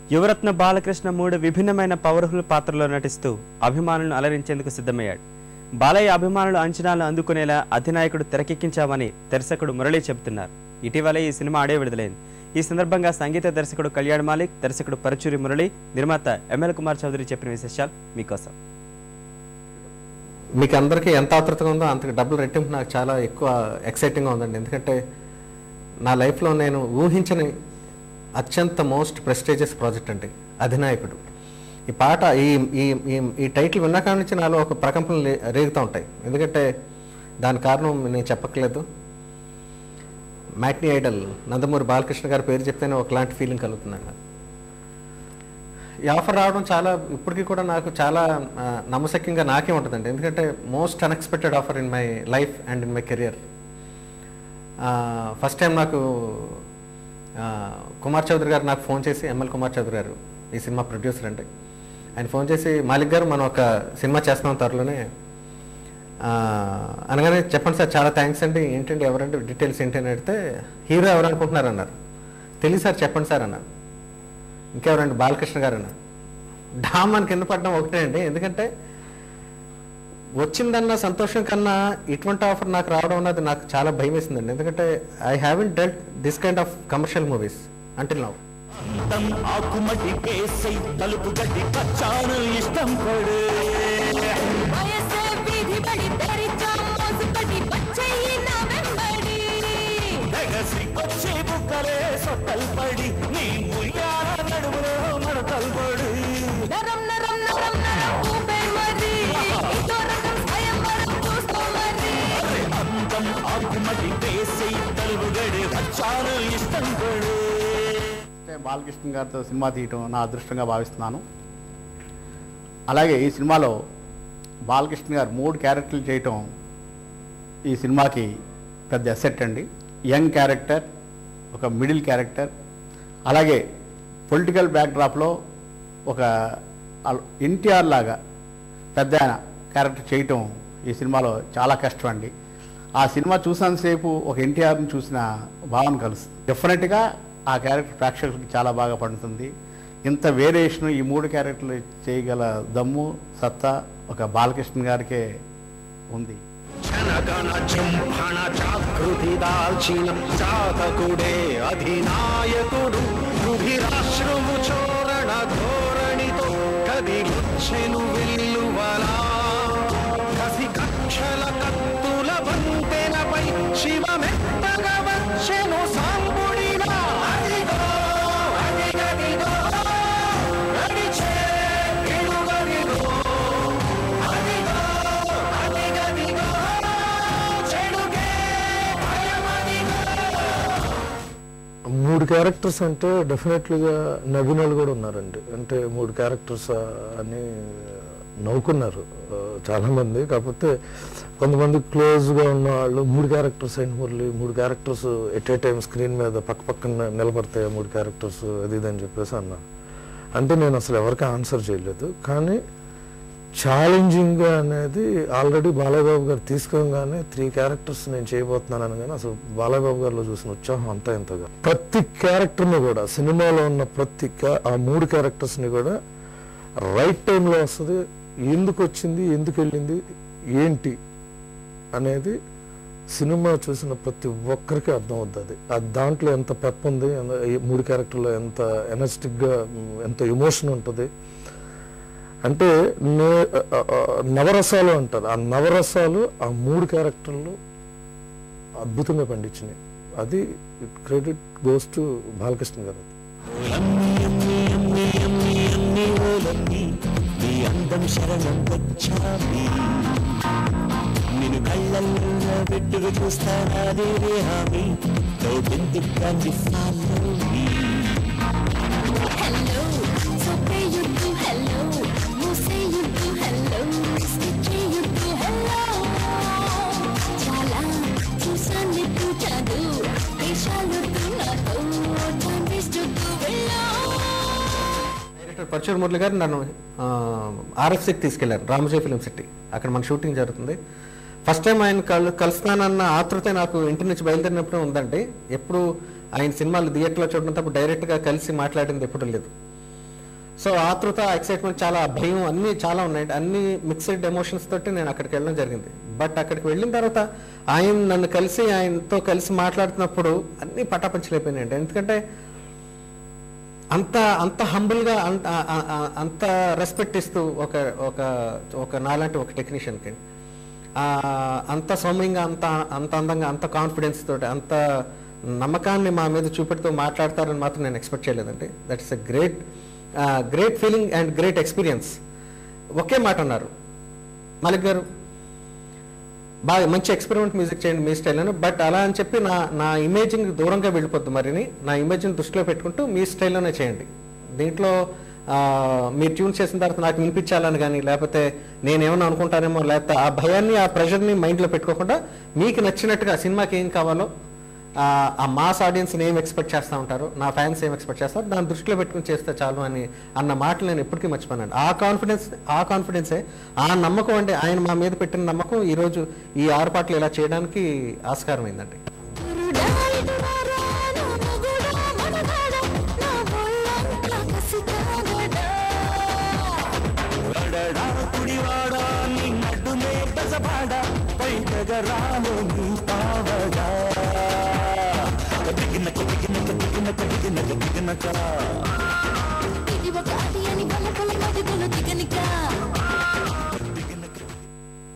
యువరత్న బాలకృష్ణ మూడు విభిన్నమైన పవర్ఫుల్ పాత్రలో నటిస్తూ అభిమానులను అలరించేందుకు సిద్ధమయ్యాడు బాలయ్య అభిమానుల అంచనాలు అందుకునేలా అధినాయకుడు తెరకెక్కించామని దర్శకుడు మురళి చెబుతున్నారు ఇటీవలే ఈ సినిమా ఆడే విడుదలైంది ఈ సందర్భంగా సంగీత దర్శకుడు కళ్యాణ్ మాలిక్ దర్శకుడు పరుచూరి మురళి నిర్మాత ఎంఎల్ కుమార్ చౌదరి చెప్పిన విశేషాలు మీకోసం మీకు అందరికీ ఎంత ఆతృతగా ఉందో అంతకు డబుల్ రెట్టింపు నాకు చాలా ఎక్కువ ఎక్సైటింగ్గా ఉందండి ఎందుకంటే నా లైఫ్లో నేను ఊహించని అత్యంత మోస్ట్ ప్రెస్టేజియస్ ప్రాజెక్ట్ అండి అధినాయకుడు ఈ పాట ఈ ఈ ఈ- ఈ టైటిల్ విన్న కాడ నుంచి నాలో ఒక ప్రకంపనలు లే- రేగుతూ ఉంటాయి ఎందుకంటే దాని కారణం నేను చెప్పక్కర్లేదు మ్యాట్నీ ఐడల్ నందమూరి బాలకృష్ణ గారి పేరు చెప్తేనే ఒకలాంటి ఫీలింగ్ కలుగుతుందండి నాకు. ఈ ఆఫర్ రావడం చాలా ఇప్పటికీ కూడా నాకు చాలా ఆ, నమ్మశక్యంగా నాకే ఉంటుందండి ఎందుకంటే most unexpected offer in my life and in my career first time నాకు ఆ, కుమార్ చౌదరి గారు నాకు ఫోన్ చేసి ఎంఎల్ కుమార్ చౌదరి గారు ఈ సినిమా ప్రొడ్యూసర్ అండి ఆయన ఫోన్ చేసి మాలిక్ గారు మనం ఒక సినిమా చేస్తున్నాం త్వరలోనే ఆ, అనగానే చెప్పండి సార్ చాలా థ్యాంక్స్ అండి ఏంటండి ఎవరండి డీటెయిల్స్ ఏంటి అని అడిగితే హీరో ఎవరు అనుకుంటున్నారు అన్నారు తెలియదు సార్ చెప్పండి సార్ అన్నారు ఇంకెవరండి బాలకృష్ణ గారు అన్నారు డామ్ అని కింద పడడం ఒకటే అండి ఎందుకంటే వచ్చిందన్న సంతోషం కన్నా ఇటువంటి ఆఫర్ నాకు రావడం అన్నది నాకు చాలా భయం వేసిందండి ఎందుకంటే I haven't dealt this kind of commercial movies until now అందం ఆకుమటి పేసై తలుపు గడ్డి పచ్చాను ఇష్టం పడే వయసే వీధి బడి తెరిచా మోసుపడి వచ్చేయి నా వెంబడి ఎగసి వచ్చే బుక్కలే సొట్టల్ పడి నీ ముయ్యాల నడుములో మడతల్ పడి నరం నరం నరం నరం ఊపే మరి ఇదో రకం స్వయంవరం చూస్తూ మరి అందం ఆకుమటి పేసై తలుపు గడి పచ్చాను ఇష్టం పడే అంటే బాలకృష్ణ గారితో సినిమా తీయటం నా అదృష్టంగా భావిస్తున్నాను అలాగే ఈ సినిమాలో బాలకృష్ణ గారు మూడు క్యారెక్టర్లు చేయటం ఈ సినిమాకి పెద్ద అసెట్ అండి యంగ్ క్యారెక్టర్ ఒక మిడిల్ క్యారెక్టర్ అలాగే పొలిటికల్ బ్యాక్డ్రాప్లో ఒక ఎన్టీఆర్ లాగా పెద్ద ఆయన క్యారెక్టర్ చేయటం ఈ సినిమాలో చాలా కష్టం అండి ఆ సినిమా చూసినంతసేపు ఒక ఎన్టీఆర్ని చూసిన భావన కలుస్తుంది డెఫినెట్గా ఆ క్యారెక్టర్ ప్రేక్షకులకి చాలా బాగా పండుతుంది ఇంత వేరియేషన్ ఈ మూడు క్యారెక్టర్లు చేయగల దమ్ము సత్తా ఒక బాలకృష్ణ గారికే ఉంది జనగణ చింహణ జాగృతి దాల్చిన జాతకుడే అధినాయకుడు రుధిరాశ్రుము చోరణ ధోరణితో కదిలొచ్చెను వెల్లువలా కసి కక్షల కత్తుల వంతెనపై శివమెత్తగా వచ్చెను సాంబుడిలా అదిగో అదిగదిగో నడిచే పిడుగదిగో అదిగో అదిగదిగో చెడుగే భయమదిగో మూడు క్యారెక్టర్స్ అంటే డెఫినెట్లీగా నవ్వినోళ్ళు కూడా ఉన్నారండి అంటే మూడు క్యారెక్టర్స్ అని నవ్వుకున్నారు ఆ, చాలా మంది కాకపోతే కొంతమంది క్లోజ్గా ఉన్న వాళ్ళు మూడు క్యారెక్టర్స్ అయిన మురళి మూడు characters at a time screen మీద పక్క పక్కన నిలబడతాయి మూడు క్యారెక్టర్స్ అది ఇది అని చెప్పేసి అన్నారు అంటే నేను అసలు ఎవరికి ఆన్సర్ చేయలేదు కానీ ఛాలెంజింగ్గా అనేది ఆల్రెడీ బాలయ్యబాబు గారు తీసుకోగానే త్రీ క్యారెక్టర్స్ నేను చేయబోతున్నాను అనగానే అసలు బాలయ్యబాబు గారిలో చూసిన ఉత్సాహం అంతా ఇంతగా ప్రతి క్యారెక్టర్ని కూడా సినిమాలో ఉన్న ప్రతి ca- ఆ మూడు క్యారెక్టర్స్ని కూడా రైట్ టైంలో వస్తుంది ఎందుకు వచ్చింది ఎందుకు వెళ్ళింది ఏంటి అనేది సినిమా చూసిన ప్రతి ఒక్కరికి అర్థం అవుతుంది ఆ దాంట్లో ఎంత పెప్ ఉంది ఎంత- ఈ మూడు క్యారెక్టర్లో ఎంత ఎనర్జెటిక్గా ఎంత ఎమోషన్ ఉంటుంది అంటే నే ఆ, ఆ, నవరసాలు అంటారు ఆ నవరసాలు ఆ మూడు క్యారెక్టర్లు అద్భుతంగా పండించినాయి అది క్రెడిట్ గోస్ టు బాలకృష్ణ గారు నీ అందం శరణం వచ్చామి నేను కళ్ళల్లో పెట్టుకు చూస్తానాదే హామీ నోటెందుకు కానీ follow me. హలో సోపే యుడ్డు హలో మూసే యుడ్డు హలో స్టిచే యుడ్డు హలో చాలా చూసాను పూచాడు దేశాలొద్దు నాతో టైం వేస్ట్ వెళ్ళో డైరెక్టర్ పరచూరు మురళి గారు నన్ను ఆర్ఎఫ్సికి తీసుకెళ్లారు రామజీ ఫిలిం సిటీ అక్కడ మన షూటింగ్ జరుగుతుంది ఫస్ట్ టైం ఆయన కలు కలుస్తానన్న ఆతృత నాకు ఇంటి నుంచి బయలుదేరినప్పుడు ఉందండి ఎప్పుడు ఆయన సినిమాలు థియేటర్లో చూడడం తప్ప డైరెక్ట్గా కలిసి మాట్లాడింది ఎప్పుడు లేదు సో ఆతృత ఎక్సైట్మెంట్ చాలా భయం అన్నీ చాలా ఉన్నాయి అన్ని మిక్స్డ్ ఎమోషన్స్ తోటి నేను అక్కడికి వెళ్ళడం జరిగింది బట్ అక్కడికి వెళ్ళిన తర్వాత ఆయన నన్ను కలిసి ఆయనతో కలిసి మాట్లాడుతున్నప్పుడు అన్ని పటాపంచలైపోయినాయండి ఎందుకంటే అంత అంత హంబుల్గా అంత ఆ- ఆ- అంత రెస్పెక్ట్ ఇస్తూ ఒక ఒక ఒక నాలాంటి ఒక టెక్నీషియన్కి అంత సౌమ్యంగా అంత అంత అందంగా అంత కాన్ఫిడెన్స్ తోటి అంత నమ్మకాన్ని మా మీద చూపెడుతూ మాట్లాడతారని మాత్రం నేను ఎక్స్పెక్ట్ చేయలేదండి that is a great great feeling and great experience ఒకే మాట అన్నారు మాలిక్ గారు బాగా మంచి ఎక్స్పెరిమెంట్ మ్యూజిక్ చేయండి మీ స్టైల్ అని బట్ అలా అని చెప్పి నా నా ఇమేజింగ్ దూరంగా వెళ్ళిపోద్ది మరిని నా ఇమేజ్ని దృష్టిలో పెట్టుకుంటూ మీ స్టైల్లోనే చేయండి దీంట్లో ఆ, మీరు ట్యూన్ చేసిన తర్వాత నాకు వినిపించాలని కానీ లేకపోతే నేనేమన్నా అనుకుంటానేమో లేకపోతే ఆ భయాన్ని ఆ ప్రెషర్ని మైండ్లో పెట్టుకోకుండా మీకు నచ్చినట్టుగా సినిమాకి ఏం కావాలో ఆ, ఆ మాస్ ఆడియన్స్ని ఏం ఎక్స్పెక్ట్ చేస్తూ ఉంటారో నా ఫ్యాన్స్ ఏం ఎక్స్పెక్ట్ చేస్తారో దాన్ని దృష్టిలో పెట్టుకుని చేస్తే చాలు అని అన్న మాటలు నేను ఎప్పటికీ మర్చిపోయాను ఆ కాన్ఫిడెన్స్ ఆ కాన్ఫిడెన్సే ఆ నమ్మకం అంటే ఆయన మా మీద పెట్టిన నమ్మకం ఈరోజు ఈ ఆరు పాటలు ఇలా చేయడానికి ఆస్కారం అయిందండి గురుడాయిటువారా, నా మొగుడా, మనగాడా, నా ఒళ్ళంతా కసికాగడా. అడడా కుడివాడా నీ నడుమే బెజబాడ పైటగరాము నీ పావడా దిగినక దిగినక దిగినక దిగినక దిగినక ఇది ఒక ఆది అని వల్ల పొల మధ్యలో దిగనిక